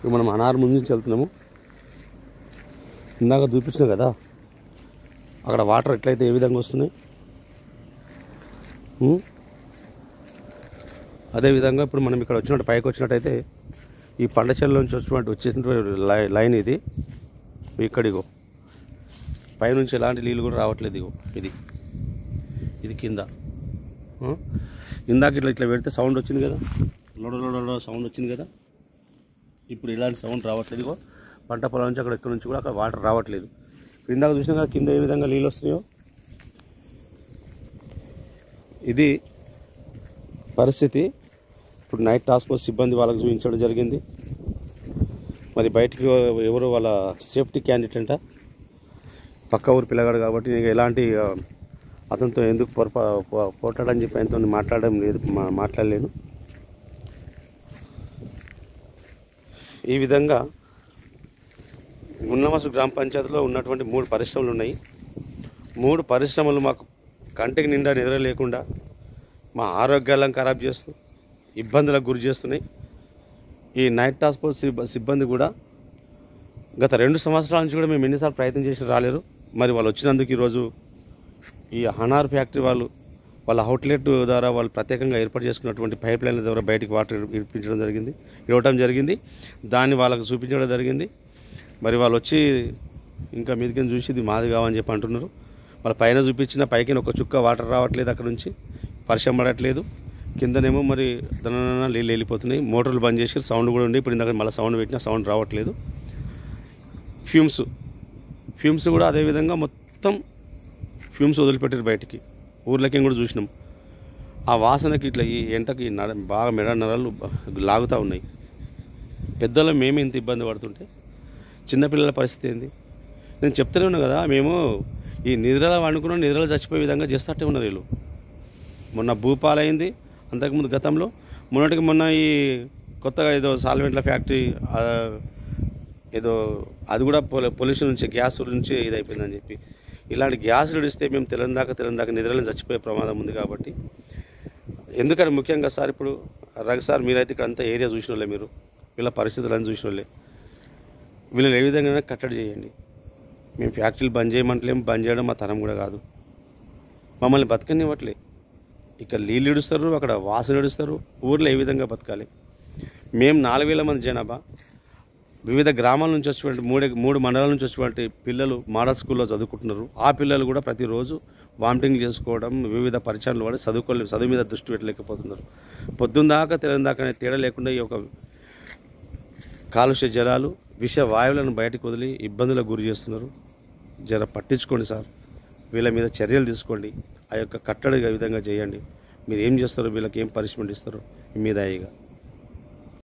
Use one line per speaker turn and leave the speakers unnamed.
ఇప్పుడు మనం అనారు ముందు నుంచి వెళ్తున్నాము ఇందాక చూపించాం కదా అక్కడ వాటర్ ఎట్లయితే ఏ విధంగా వస్తున్నాయి ఉం? అదేవిధంగా ఇప్పుడు మనం ఇక్కడ వచ్చినట్టు పైకి వచ్చినట్టయితే ఈ పంట చెరువుల నుంచి వచ్చినట్టు వచ్చేటువంటి లై- లైన్ ఇది ఇక్కడిగో పైనుంచి ఎలాంటి నీళ్ళు కూడా రావట్లేదు ఇగో ఇది ఇది కింద ఆ? ఇందాక ఇట్లా ఇట్లా పెడితే సౌండ్ వచ్చింది కదా లోడ లోడ లోడ సౌండ్ వచ్చింది కదా ఇప్పుడు ఇలాంటి సౌండ్ రావట్లేదు ఇగో పంట పొలం నుంచి అక్కడ ఎక్కడి నుంచి కూడా అక్కడ వాటర్ రావట్లేదు ఇందాక చూసినా కదా కింద ఏ విధంగా నీళ్ళు వస్తున్నాయో ఇది పరిస్థితి ఇప్పుడు నైట్ టాస్క్ ఫోర్స్ సిబ్బంది వాళ్ళకి చూపించడం జరిగింది మరి బయటికి ఎవరు వాళ్ళ సేఫ్టీ క్యాండిడేట్ అంట పక్క ఊరు పిల్లగాడు కాబట్టి ఇక ఎలాంటి ఆ, అతనితో ఎందుకు పొరపా పో- పోటాడని చెప్పి ఆయనతో మాట్లాడడం లేదు మా- మాట్లాడలేను ఈ విధంగా ఉన్నమసు గ్రామ పంచాయతీలో ఉన్నటువంటి మూడు పరిశ్రమలు ఉన్నాయి మూడు పరిశ్రమలు మాకు కంటికి నిండా నిద్ర లేకుండా మా ఆరోగ్యాలను ఖరాబ్ చేస్తూ ఇబ్బందులకు గురి చేస్తున్నాయి ఈ నైట్ టాస్క్ ఫోర్స్ సిబ్బ- సిబ్బంది కూడా గత రెండు సంవత్సరాల నుంచి కూడా మేము ఎన్నిసార్లు ప్రయత్నం చేసి రాలేరు మరి వాళ్ళు వచ్చినందుకు ఈరోజు ఈ హనార్ ఫ్యాక్టరీ వాళ్ళు వాళ్ళ అవుట్లెట్ ద్వారా వాళ్ళు ప్రత్యేకంగా ఏర్పాటు చేసుకున్నటువంటి పైప్ లైన్ల ద్వారా బయటికి వాటర్ ఇప్పించడం జరిగింది ఇవ్వటం జరిగింది దాన్ని వాళ్ళకు చూపించడం జరిగింది మరి వాళ్ళు వచ్చి ఇంకా మీదకి చూసి ఇది మాది కావని చెప్పి అంటున్నారు వాళ్ళ పైన చూపించిన పైకి ఒక చుక్క వాటర్ రావట్లేదు అక్కడ నుంచి వర్షం పడట్లేదు కిందనేమో మరి దన నీళ్ళు వెళ్ళిపోతున్నాయి మోటార్లు బంద్ చేసి సౌండ్ కూడా ఉంది ఇప్పుడు ఇందాక మళ్ళీ సౌండ్ పెట్టినా సౌండ్ రావట్లేదు ఫ్యూమ్స్ ఫ్యూమ్స్ కూడా అదేవిధంగా మొత్తం ఫ్యూమ్స్ వదిలిపెట్టారు బయటికి ఊర్లకి కూడా చూసినాం ఆ వాసనకి ఇట్లా ఈ ఎంటకి నర బాగా మెడ నరాలు లాగుతూ ఉన్నాయి పెద్దలు మేము ఇంత ఇబ్బంది పడుతుంటే చిన్నపిల్లల పరిస్థితి ఏంది నేను చెప్తూనే ఉన్నా కదా మేము ఈ నిద్రలో వండుకున్న నిద్రలో చచ్చిపోయే విధంగా చేస్తూనే ఉన్నారు వీళ్ళు మొన్న భూపాలైంది అంతకుముందు గతంలో మొన్నటికి మొన్న ఈ కొత్తగా ఏదో సాల్వెంట్ల ఫ్యాక్టరీ ఆ, ఏదో అది కూడా పొల పొల్యూషన్ నుంచి గ్యాస్ నుంచి ఇది అయిపోయిందని చెప్పి ఇలాంటి గ్యాసులు ఇడిస్తే మేము తెలందాక తెలందాక నిద్రలో చచ్చిపోయే ప్రమాదం ఉంది కాబట్టి ఎందుకంటే ముఖ్యంగా సార్ ఇప్పుడు రఘు సార్ మీరైతే ఇక్కడ అంతా ఏరియా చూసిన వాళ్ళే మీరు వీళ్ళ పరిస్థితులను చూసిన వాళ్ళే వీళ్ళని ఏ విధంగా కట్టడి చేయండి మేము ఫ్యాక్టరీలు బంద్ చేయమంటలేము బంద్ చేయడం మా తరం కూడా కాదు మమ్మల్ని బతకనివ్వట్లే ఇక్కడ నీళ్ళు ఇడుస్తారు అక్కడ వాసన ఇడుస్తారు ఊర్లో ఏ విధంగా బతకాలి మేము నాలుగు వేల మంది జనాభా వివిధ గ్రామాల నుంచి వచ్చినటువంటి మూడు మూడు మండలాల నుంచి వచ్చినటువంటి పిల్లలు మోడల్ స్కూల్లో చదువుకుంటున్నారు ఆ పిల్లలు కూడా ప్రతిరోజు వామిటింగ్ చేసుకోవడం వివిధ పరిచయాలు పడి చదువుకోలే చదువు మీద దృష్టి పెట్టలేకపోతున్నారు పొద్దున్న దాకా తెలంగాణ దాకా అనే తేడా లేకుండా ఈ యొక్క కాలుష్య జలాలు విష వాయువులను బయటకు వదిలి ఇబ్బందులకు గురి చేస్తున్నారు జర పట్టించుకోండి సార్ వీళ్ళ మీద చర్యలు తీసుకోండి ఆ యొక్క కట్టడి విధంగా చేయండి మీరు ఏం చేస్తారో వీళ్ళకి ఏం పనిష్మెంట్ ఇస్తారో మీ మీద అయ్యిగా